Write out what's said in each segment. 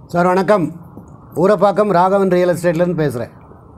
sir வணக்கம் Urapakkam Raghavan real எஸ்டேட்லேருந்து பேசுகிறேன்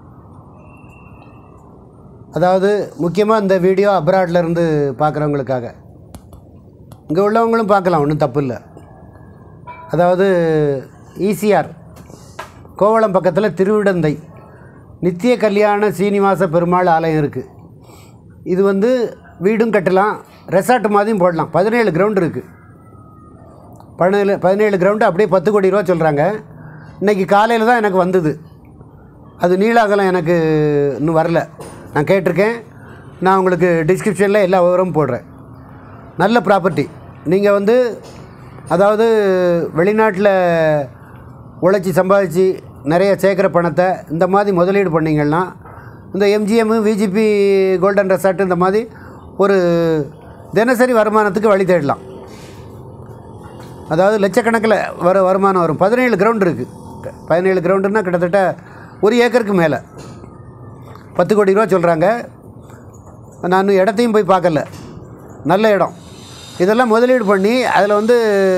அதாவது முக்கியமாக இந்த வீடியோ அப்ராட்ல இருந்து பார்க்குறவங்களுக்காக இங்கே உள்ளவங்களும் பார்க்கலாம் ஒன்றும் தப்பு இல்லை அதாவது ஈசிஆர் கோவளம் பக்கத்தில் திருவிடந்தை நித்திய கல்யாண சீனிவாச பெருமாள் ஆலயம் இருக்குது இது வந்து வீடும் கட்டலாம் ரெசார்ட் மாதிரியும் போடலாம் பதினேழு கிரவுண்ட் இருக்குது பதினேழு பதினேழு கிரவுண்டு அப்படியே பத்து கோடி ரூபா சொல்கிறாங்க இன்றைக்கி காலையில் தான் எனக்கு வந்தது அது நீலாகலம் எனக்கு இன்னும் வரல நான் கேட்டிருக்கேன் நான் உங்களுக்கு டிஸ்கிரிப்ஷனில் எல்லா விவரமும் போடுறேன் நல்ல ப்ராப்பர்ட்டி நீங்கள் வந்து அதாவது வெளிநாட்டில் உழைச்சி சம்பாதிச்சு நிறைய சேர்க்குற பணத்தை இந்த மாதிரி முதலீடு பண்ணிங்கன்னா இந்த எம்ஜிஎம்மு விஜிபி கோல்டன் ரெசார்ட் இந்த மாதிரி ஒரு தினசரி வருமானத்துக்கு வழி தேடலாம் அதாவது லட்சக்கணக்கில் வர வருமானம் வரும் பதினேழு கிரவுண்ட் இருக்குது பதினேழு கிரவுண்டுன்னா கிட்டத்தட்ட ஒரு ஏக்கருக்கு மேலே பத்து கோடி ரூபா சொல்கிறாங்க நான் இன்னும் இடத்தையும் போய் பார்க்கல நல்ல இடம் இதெல்லாம் முதலீடு பண்ணி அதில் வந்து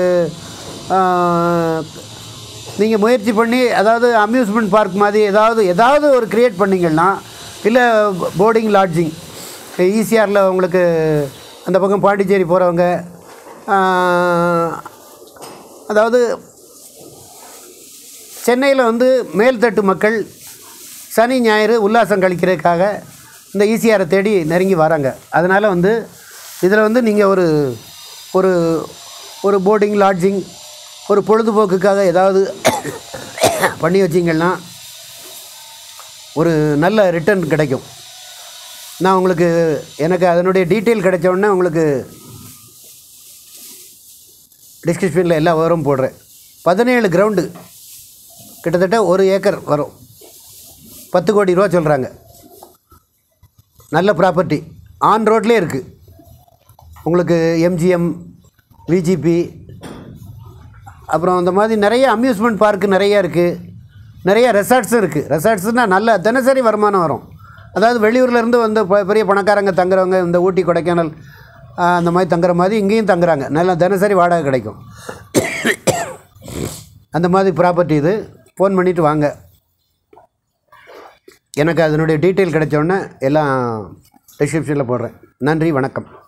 நீங்கள் முயற்சி பண்ணி அதாவது அம்யூஸ்மெண்ட் பார்க் மாதிரி ஏதாவது ஏதாவது ஒரு க்ரியேட் பண்ணிங்கன்னா இல்லை போர்டிங் லாட்ஜிங் ஈசிஆரில் உங்களுக்கு அந்த பக்கம் பாண்டிச்சேரி போகிறவங்க அதாவது சென்னையில் வந்து மேல்தட்டு மக்கள் சனி ஞாயிறு உல்லாசம் கழிக்கிறதுக்காக இந்த ஈசிஆரை தேடி நெருங்கி வராங்க அதனால் வந்து இதில் வந்து நீங்கள் ஒரு ஒரு ஒரு போர்டிங் லாட்ஜிங் ஒரு பொழுதுபோக்குக்காக ஏதாவது பண்ணி வச்சிங்கன்னா ஒரு நல்ல ரிட்டர்ன் கிடைக்கும் நான் உங்களுக்கு எனக்கு அதனுடைய டீட்டெயில் கிடைச்ச உடனே உங்களுக்கு டிஸ்கிரிப்ஷனில் எல்லா விவரமும் போடுறேன் பதினேழு கிரவுண்டு கிட்டத்தட்ட ஒரு ஏக்கர் வரும் பத்து கோடி ரூபா சொல்கிறாங்க நல்ல ப்ராப்பர்ட்டி ஆன் ரோட்லேயே இருக்குது உங்களுக்கு எம்ஜிஎம் விஜிபி அப்புறம் அந்த மாதிரி நிறைய அம்யூஸ்மெண்ட் பார்க்கு நிறைய இருக்குது நிறைய ரெசார்ட்ஸும் இருக்குது ரெசார்ட்ஸ்னால் நல்ல தினசரி வருமானம் வரும் அதாவது வெளியூர்லேருந்து வந்து ப- பெரிய பணக்காரங்க தங்குறவங்க இந்த ஊட்டி கொடைக்கானல் ஆ, அந்த மாதிரி தங்குற மாதிரி இங்கேயும் தங்குறாங்க நல்ல தினசரி வாடகை கிடைக்கும் அந்த மாதிரி ப்ராப்பர்ட்டி இது ஃபோன் பண்ணிவிட்டு வாங்க எனக்கு அதனுடைய டீட்டெயில் கிடைச்ச உடனே எல்லாம் டிஸ்கிரிப்ஷனில் போடுறேன் நன்றி வணக்கம்